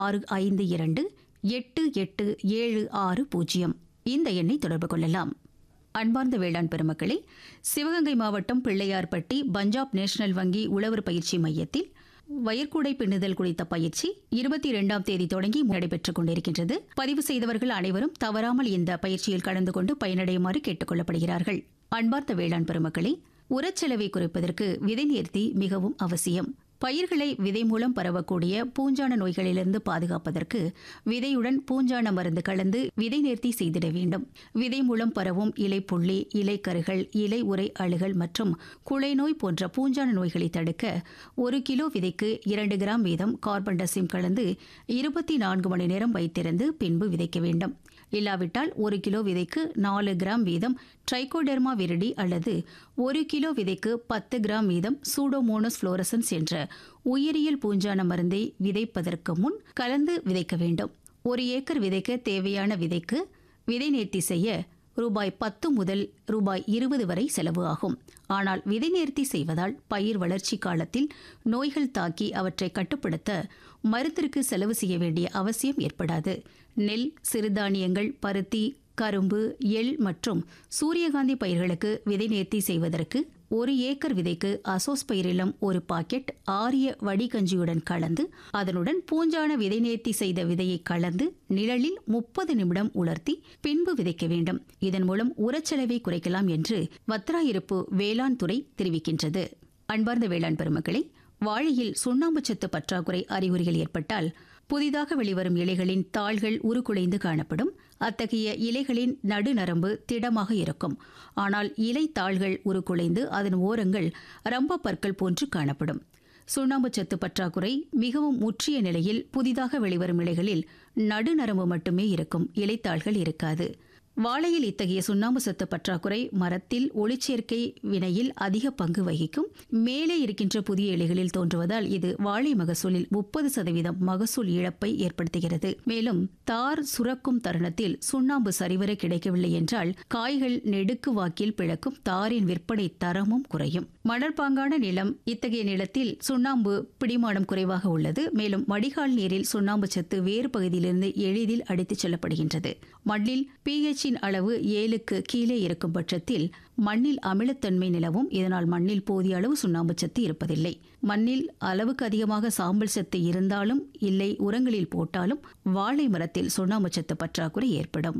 ஆறு ஐந்து இரண்டு எட்டு எட்டு ஏழு ஆறு பூஜ்ஜியம் இந்த எண்ணை தொடர்பு கொள்ளலாம் அன்பார்ந்த வேளாண் பெருமக்களே சிவகங்கை மாவட்டம் பிள்ளையார்பட்டி பஞ்சாப் நேஷனல் வங்கி உழவர் பயிற்சி மையத்தில் வயற்கூடை பின்னுதல் குறித்த பயிற்சி இருபத்தி இரண்டாம் தேதி தொடங்கி நடைபெற்றுக் கொண்டிருக்கின்றது பதிவு செய்தவர்கள் அனைவரும் தவறாமல் இந்த பயிற்சியில் கலந்து கொண்டு பயனடையுமாறு கேட்டுக் கொள்ளப்படுகிறார்கள் அன்பார்ந்த வேளாண் பெருமக்களே உரச்செலவை குறைப்பதற்கு விதை நேர்த்தி மிகவும் அவசியம் பயிர்களை விதை மூலம் பரவக்கூடிய பூஞ்சான நோய்களிலிருந்து பாதுகாப்பதற்கு விதையுடன் பூஞ்சான மருந்து கலந்து விதை நேர்த்தி செய்திட வேண்டும் விதை மூலம் பரவும் இலைப்புள்ளி இலைக்கருகள் இலை உரை அழுகல் மற்றும் குலை நோய் போன்ற பூஞ்சான நோய்களை தடுக்க ஒரு கிலோ விதைக்கு இரண்டு கிராம் வீதம் கார்பன் டசிம் கலந்து இருபத்தி நான்கு மணி நேரம் வைத்திருந்து பின்பு விதைக்க வேண்டும் இல்லாவிட்டால் ஒரு கிலோ விதைக்கு நாலு கிராம் வீதம் ட்ரைகோடெர்மா விரிடி அல்லது ஒரு கிலோ விதைக்கு பத்து கிராம் வீதம் சூடோமோனஸ் புளோரசன்ஸ் என்ற உயிரியல் பூஞ்சான மருந்தை விதைப்பதற்கு முன் கலந்து விதைக்க வேண்டும் ஒரு ஏக்கர் விதைக்க தேவையான விதைக்கு விதை நேர்த்தி செய்ய ரூபாய் பத்து முதல் ரூபாய் இருபது வரை செலவு ஆகும் ஆனால் விதை நேர்த்தி செய்வதால் பயிர் வளர்ச்சி காலத்தில் நோய்கள் தாக்கி அவற்றை கட்டுப்படுத்த மருந்திற்கு செலவு செய்ய வேண்டிய அவசியம் ஏற்படாது நெல் சிறுதானியங்கள் பருத்தி கரும்பு எள் மற்றும் சூரியகாந்தி பயிர்களுக்கு விதை நேர்த்தி செய்வதற்கு ஒரு ஏக்கர் விதைக்கு அசோஸ்பைரிலம் ஒரு பாக்கெட் ஆரிய வடிகஞ்சியுடன் கலந்து அதனுடன் பூஞ்சான விதை நேர்த்தி செய்த விதையை கலந்து நிழலில் முப்பது நிமிடம் உலர்த்தி பின்பு விதைக்க வேண்டும் இதன் மூலம் உரச்செலவை குறைக்கலாம் என்று வத்ராயிருப்பு வேளாண் துறை தெரிவிக்கின்றது அன்பார்ந்த வேளாண் பெருமக்களே வாழையில் சுண்ணாம்புச்சத்து பற்றாக்குறை அறிகுறிகள் ஏற்பட்டால் புதிதாக வெளிவரும் இலைகளின் தாள்கள் உருக்குலைந்து காணப்படும் அத்தகைய இலைகளின் நடுநரம்பு திடமாக இருக்கும் ஆனால் இலை தாள்கள் உருக்குலைந்து அதன் ஓரங்கள் ரம்ப பற்கள் போன்று காணப்படும் சுண்ணாம்புச்சத்து பற்றாக்குறை மிகவும் முற்றிய நிலையில் புதிதாக வெளிவரும் இலைகளில் நடுநரம்பு மட்டுமே இருக்கும் இலைத்தாள்கள் இருக்காது வாழையில் இத்தகைய சுண்ணாம்பு சத்து பற்றாக்குறை மரத்தில் ஒளிச்சேர்க்கை வினையில் அதிக பங்கு வகிக்கும் மேலே இருக்கின்ற புதிய இலைகளில் தோன்றுவதால் இது வாழை மகசூலில் முப்பது சதவீதம் மகசூல் இழப்பை ஏற்படுத்துகிறது மேலும் தார் சுரக்கும் தருணத்தில் சுண்ணாம்பு சரிவர கிடைக்கவில்லை என்றால் காய்கள் நெடுக்கு வாக்கில் பிளக்கும் தாரின் விற்பனை தரமும் குறையும் மணற்பாங்கான நிலம் இத்தகைய நிலத்தில் சுண்ணாம்பு பிடிமானம் குறைவாக உள்ளது மேலும் வடிகால் நீரில் சுண்ணாம்பு சத்து வேறு பகுதியிலிருந்து எளிதில் அடித்துச் செல்லப்படுகின்றது மண்ணில் பிஹெச்சின் அளவு ஏழுக்கு கீழே இருக்கும் பட்சத்தில் மண்ணில் அமிலத்தன்மை நிலவும் இதனால் மண்ணில் போதிய அளவு சுண்ணாம்பு சத்து இருப்பதில்லை மண்ணில் அளவுக்கு அதிகமாக சாம்பல் சத்து இருந்தாலும் இல்லை உரங்களில் போட்டாலும் வாழை மரத்தில் சுண்ணாம்பு சத்து பற்றாக்குறை ஏற்படும்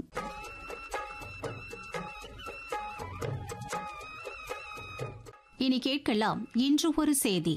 இனி கேட்கலாம் இன்று ஒரு செய்தி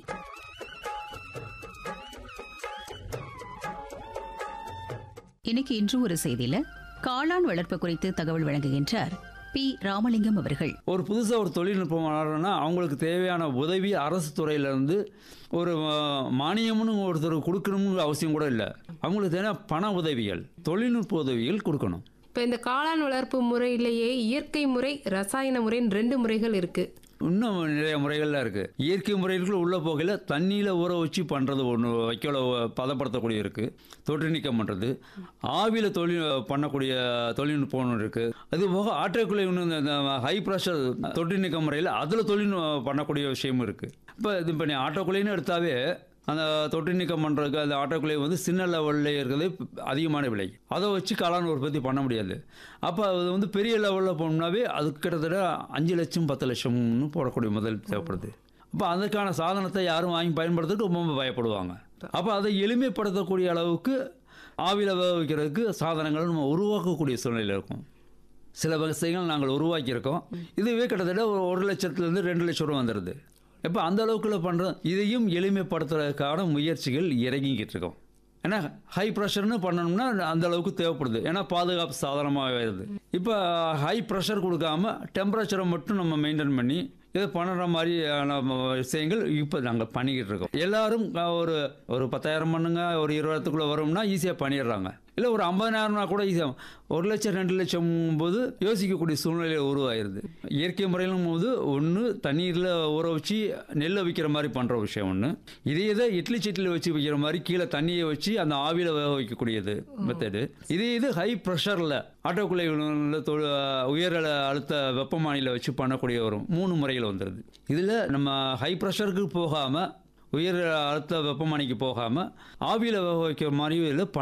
இன்னைக்கு இன்று ஒரு செய்தியில காளான் வளர்ப்பு குறித்து தகவல் வழங்குகின்றார் பி ராமலிங்கம் அவர்கள் ஒரு புதுசாக ஒரு தொழில்நுட்பம் வளரணும்னா அவங்களுக்கு தேவையான உதவி அரசு துறையிலேருந்து ஒரு அஹ், மானியம்னு ஒருத்தர் கொடுக்கணும்னு அவசியம் கூட இல்லை அவங்களுக்கு தேவையான பண உதவிகள் தொழில்நுட்ப உதவிகள் கொடுக்கணும் இப்போ இந்த காளான் வளர்ப்பு முறையிலேயே இயற்கை முறை ரசாயன முறைன்னு ரெண்டு முறைகள் இருக்கு இன்னும் நிறைய முறைகள்லாம் இருக்குது இயற்கை முறைகளுக்குள்ள உள்ள போகையில் தண்ணியில் ஊற வச்சு பண்ணுறது ஒன்று வைக்கோல பதப்படுத்தக்கூடிய இருக்குது தொற்று நீக்கம் பண்ணுறது ஆவியில் தொழில் பண்ணக்கூடிய தொழில்நுட்பம் ஒன்று இருக்குது அது போக ஆற்றக்குள்ளே இன்னும் இந்த ஹை ப்ரெஷர் தொற்று நீக்கம் முறையில் அதில் தொழில் பண்ணக்கூடிய விஷயமும் இருக்குது இப்போ இது இப்போ நீ ஆட்டோக்குள்ளைன்னு எடுத்தாவே அந்த தொற்று நீக்கம் பண்ணுறதுக்கு அந்த ஆட்டோக்குள்ளே வந்து சின்ன லெவலில் இருக்கிறது அதிகமான விலை அதை வச்சு காளான் உற்பத்தி பண்ண முடியாது அப்போ அது வந்து பெரிய லெவலில் போனோம்னாவே அதுக்கு கிட்டத்தட்ட அஞ்சு லட்சம் பத்து லட்சம்னு போடக்கூடிய முதல் தேவைப்படுது அப்போ அதுக்கான சாதனத்தை யாரும் வாங்கி பயன்படுத்துறதுக்கு ரொம்ப பயப்படுவாங்க அப்போ அதை எளிமைப்படுத்தக்கூடிய அளவுக்கு ஆவியில் வேக வைக்கிறதுக்கு சாதனங்கள் நம்ம உருவாக்கக்கூடிய சூழ்நிலை இருக்கும் சில விஷயங்கள் நாங்கள் உருவாக்கியிருக்கோம் இதுவே கிட்டத்தட்ட ஒரு ஒரு லட்சத்துலேருந்து ரெண்டு லட்சம் ரூபா வந்துடுது இப்போ அந்த அளவுக்குள்ள பண்ணுறோம் இதையும் எளிமைப்படுத்துறதுக்கான முயற்சிகள் இறங்கிக்கிட்டு இருக்கோம் ஏன்னா ஹை ப்ரெஷர்னு பண்ணணும்னா அந்த அளவுக்கு தேவைப்படுது ஏன்னா பாதுகாப்பு சாதனமாக வருது இப்போ ஹை ப்ரெஷர் கொடுக்காம டெம்பரேச்சரை மட்டும் நம்ம மெயின்டைன் பண்ணி இதை பண்ணுற மாதிரியான விஷயங்கள் இப்போ நாங்கள் பண்ணிக்கிட்டு இருக்கோம் எல்லாரும் ஒரு ஒரு பத்தாயிரம் பண்ணுங்க ஒரு இருபதுக்குள்ளே வரும்னா ஈஸியாக பண்ணிடுறாங்க இல்லை ஒரு ஐம்பதாயிரம்னா கூட ஈஸியாக ஒரு லட்சம் ரெண்டு லட்சம் போது யோசிக்கக்கூடிய சூழ்நிலை உருவாயிருது இயற்கை முறையிலும் போது ஒன்று தண்ணீரில் ஊற வச்சு நெல்லை விற்கிற மாதிரி பண்ணுற விஷயம் ஒன்று இதே இதை இட்லி சட்டியில் வச்சு வைக்கிற மாதிரி கீழே தண்ணியை வச்சு அந்த ஆவியில் வேக வைக்கக்கூடியது மெத்தடு இதே இது ஹை ப்ரெஷரில் ஆட்டோக்குள்ளே உயர் அழுத்த வெப்பமானியில் வச்சு பண்ணக்கூடிய வரும் மூணு முறையில் வந்துடுது இதில் நம்ம ஹை ப்ரெஷருக்கு போகாமல் உயர் அழுத்த வெப்பமானிக்கு போகாமல் ஆவியில் வேக வைக்கிற மாதிரியும் இல்லை